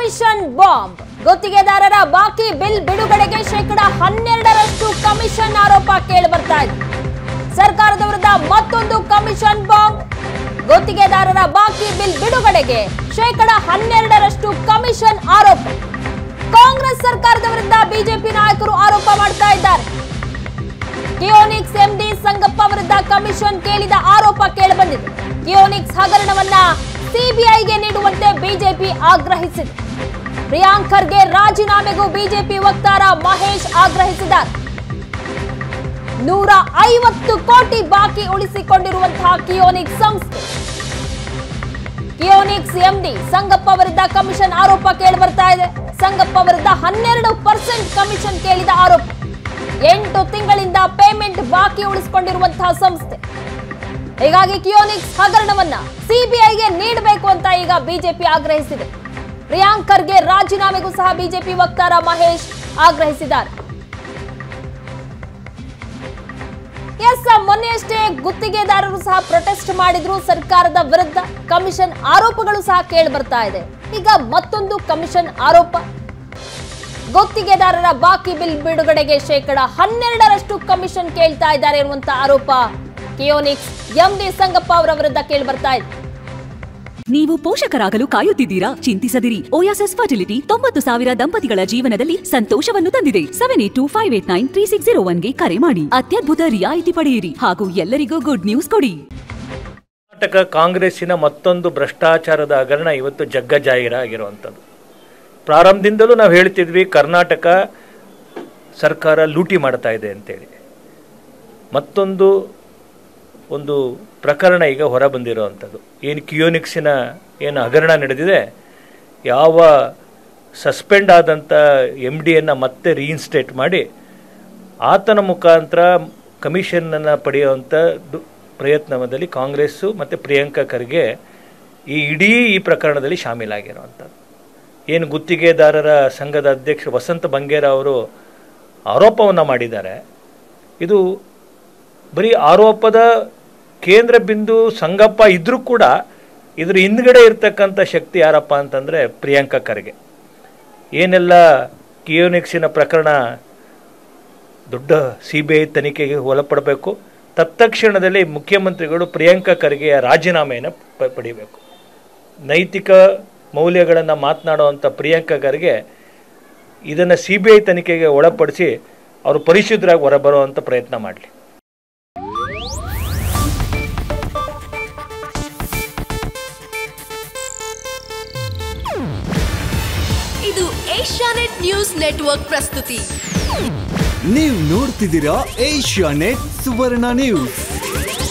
commission bomb ಗುತ್ತಿಗೆದಾರರ ಬಾಕಿ bill ಬಿಡುಗಡೆಗೆ ಶೇಕಡ ಹನ್ನೆರಡರಷ್ಟು ಕಮಿಷನ್ ಆರೋಪ ಕೇಳಿಬರ್ತಾ ಇದೆ ಸರ್ಕಾರದ ವಿರುದ್ಧ ಮತ್ತೊಂದು ಕಮಿಷನ್ ಬಾಂಬ್ ಗುತ್ತಿಗೆದಾರರ ಬಾಕಿ ಬಿಲ್ ಬಿಡುಗಡೆಗೆ ಶೇಕಡ ಹನ್ನೆರಡರಷ್ಟು ಕಮಿಷನ್ ಆರೋಪ ಕಾಂಗ್ರೆಸ್ ಸರ್ಕಾರದ ವಿರುದ್ಧ ಬಿಜೆಪಿ ನಾಯಕರು ಆರೋಪ ಮಾಡ್ತಾ ಇದ್ದಾರೆ ಕಿಯೋನಿಕ್ಸ್ ಎಂಡಿ ಸಂಗಪ್ಪ ವಿರುದ್ಧ ಕಮಿಷನ್ ಕೇಳಿದ ಆರೋಪ ಕೇಳಿಬಂದಿದೆ ಕಿಯೋನಿಕ್ಸ್ ಹಗರಣವನ್ನ ಸಿಬಿಐಗೆ ನೀಡುವಂತೆ ಬಿಜೆಪಿ ಆಗ್ರಹಿಸಿದೆ ಪ್ರಿಯಾಂಕ್ ಖರ್ಗೆ ರಾಜೀನಾಮೆಗೂ ಬಿಜೆಪಿ ವಕ್ತಾರ ಮಹೇಶ್ ಆಗ್ರಹಿಸಿದ್ದಾರೆ ನೂರ ಐವತ್ತು ಕೋಟಿ ಬಾಕಿ ಉಳಿಸಿಕೊಂಡಿರುವಂತಹ ಕಿಯೋನಿಕ್ಸ್ ಸಂಸ್ಥೆ ಕಿಯೋನಿಕ್ಸ್ ಎಂಡಿ ಸಂಗಪ್ಪ ವಿರುದ್ಧ ಕಮಿಷನ್ ಆರೋಪ ಕೇಳಿ ಬರ್ತಾ ಇದೆ ಸಂಗಪ್ಪ ವಿರುದ್ಧ ಹನ್ನೆರಡು ಪರ್ಸೆಂಟ್ ಕಮಿಷನ್ ಕೇಳಿದ ಆರೋಪ ಎಂಟು ತಿಂಗಳಿಂದ ಪೇಮೆಂಟ್ ಬಾಕಿ ಉಳಿಸಿಕೊಂಡಿರುವಂತಹ ಸಂಸ್ಥೆ ಹೀಗಾಗಿ ಕಿಯೋನಿಕ್ಸ್ ಹಗರಣವನ್ನ ಸಿಬಿಐಗೆ ನೀಡಬೇಕು ಅಂತ ಈಗ ಬಿಜೆಪಿ ಆಗ್ರಹಿಸಿದೆ ಪ್ರಿಯಾಂಕ್ ಖರ್ಗೆ ರಾಜೀನಾಮೆಗೂ ಸಹ ಬಿಜೆಪಿ ವಕ್ತಾರ ಮಹೇಶ್ ಆಗ್ರಹಿಸಿದ್ದಾರೆ ಎಸ್ ಮೊನ್ನೆಯಷ್ಟೇ ಗುತ್ತಿಗೆದಾರರು ಸಹ ಪ್ರೊಟೆಸ್ಟ್ ಮಾಡಿದ್ರು ಸರ್ಕಾರದ ವಿರುದ್ಧ ಕಮಿಷನ್ ಆರೋಪಗಳು ಸಹ ಕೇಳಿ ಬರ್ತಾ ಇದೆ ಈಗ ಮತ್ತೊಂದು ಕಮಿಷನ್ ಆರೋಪ ಗುತ್ತಿಗೆದಾರರ ಬಾಕಿ ಬಿಲ್ ಬಿಡುಗಡೆಗೆ ಶೇಕಡ ಹನ್ನೆರಡರಷ್ಟು ಕಮಿಷನ್ ಕೇಳ್ತಾ ಇದ್ದಾರೆ ಇರುವಂತ ಆರೋಪ ಕಿಯೋನಿಕ್ಸ್ ಎಂಡಿ ಸಂಗಪ್ಪ ಅವರ ವಿರುದ್ಧ ಕೇಳಿ ಬರ್ತಾ ಇದೆ ನೀವು ಪೋಷಕರಾಗಲು ಕಾಯುತ್ತಿದ್ದೀರಾ ಚಿಂತಿಸದಿರಿ ಓಯಾಸಸ್ ಫರ್ಟಿಲಿಟಿ ತೊಂಬತ್ತು ಸಾವಿರ ದಂಪತಿಗಳ ಜೀವನದಲ್ಲಿ ಸಂತೋಷವನ್ನು ತಂದಿದೆ seven eight two five eight nine three six zero ಒನ್ಗೆ ಕರೆ ಮಾಡಿ ಅತ್ಯದ್ಭುತ ರಿಯಾಯಿತಿ ಪಡೆಯಿರಿ ಹಾಗೂ ಎಲ್ಲರಿಗೂ ಗುಡ್ ನ್ಯೂಸ್ ಕೊಡಿ ಕರ್ನಾಟಕ ಕಾಂಗ್ರೆಸ್ಸಿನ ಮತ್ತೊಂದು ಭ್ರಷ್ಟಾಚಾರದ ಹಗರಣ ಇವತ್ತು ಜಗ್ಗಜಾಹಿರ ಆಗಿರುವಂಥದ್ದು ಪ್ರಾರಂಭದಿಂದಲೂ ನಾವು ಹೇಳ್ತಿದ್ವಿ ಕರ್ನಾಟಕ ಸರ್ಕಾರ ಲೂಟಿ ಮಾಡ್ತಾ ಇದೆ ಅಂತೇಳಿ ಮತ್ತೊಂದು ಒಂದು ಪ್ರಕರಣ ಈಗ ಹೊರ ಬಂದಿರೋವಂಥದ್ದು ಏನು ಕಿಯೋನಿಕ್ಸಿನ ಏನು ಹಗರಣ ನಡೆದಿದೆ ಯಾವ ಸಸ್ಪೆಂಡ್ ಆದಂಥ ಎಮ್ ಡಿಯನ್ನು ಮತ್ತೆ ರೀಇನ್ಸ್ಟೇಟ್ ಮಾಡಿ ಆತನ ಮುಖಾಂತರ ಕಮಿಷನನ್ನು ಪಡೆಯುವಂಥ ದು- ಪ್ರಯತ್ನದಲ್ಲಿ ಕಾಂಗ್ರೆಸ್ಸು ಮತ್ತು ಪ್ರಿಯಾಂಕಾ ಖರ್ಗೆ ಈ ಇಡೀ ಈ ಪ್ರಕರಣದಲ್ಲಿ ಶಾಮೀಲಾಗಿರುವಂಥದ್ದು ಏನು ಗುತ್ತಿಗೆದಾರರ ಸಂಘದ ಅಧ್ಯಕ್ಷ ವಸಂತ ಬಂಗೇರ ಅವರು ಆರೋಪವನ್ನು ಮಾಡಿದ್ದಾರೆ ಇದು ಬರೀ ಆರೋಪದ ಕೇಂದ್ರ ಬಿಂದು ಸಂಗಪ್ಪ ಇದ್ರೂ ಕೂಡ ಇದ್ರ ಹಿಂದ್ಗಡೆ ಇರ್ತಕ್ಕಂಥ ಶಕ್ತಿ ಯಾರಪ್ಪ ಅಂತಂದರೆ ಪ್ರಿಯಾಂಕಾ ಖರ್ಗೆ ಏನೆಲ್ಲ ಕಿಯೋನಿಕ್ಸಿನ ಪ್ರಕರಣ ದೊಡ್ಡ ಸಿ ಬಿ ಐ ತನಿಖೆಗೆ ಒಳಪಡಬೇಕು ತತ್ಕ್ಷಣದಲ್ಲಿ ಮುಖ್ಯಮಂತ್ರಿಗಳು ಪ್ರಿಯಾಂಕಾ ಖರ್ಗೆಯ ರಾಜೀನಾಮೆಯನ್ನು ಪ- ಪಡಿಬೇಕು ನೈತಿಕ ಮೌಲ್ಯಗಳನ್ನು ಮಾತನಾಡುವಂಥ ಪ್ರಿಯಾಂಕಾ ಖರ್ಗೆ ಇದನ್ನು ಸಿ ಬಿ ಐ ತನಿಖೆಗೆ ಒಳಪಡಿಸಿ ಅವರು ಪರಿಶುದ್ಧರಾಗಿ ಹೊರಬರುವಂಥ ಪ್ರಯತ್ನ ಮಾಡಲಿ ಇದು ಏಷ್ಯಾನೆಟ್ ನ್ಯೂಸ್ ನೆಟ್ವರ್ಕ್ ಪ್ರಸ್ತುತಿ ನೀವು ನೋಡ್ತಿದ್ದೀರಾ ಏಷ್ಯಾ ನೆಟ್ ಸುವರ್ಣ ನ್ಯೂಸ್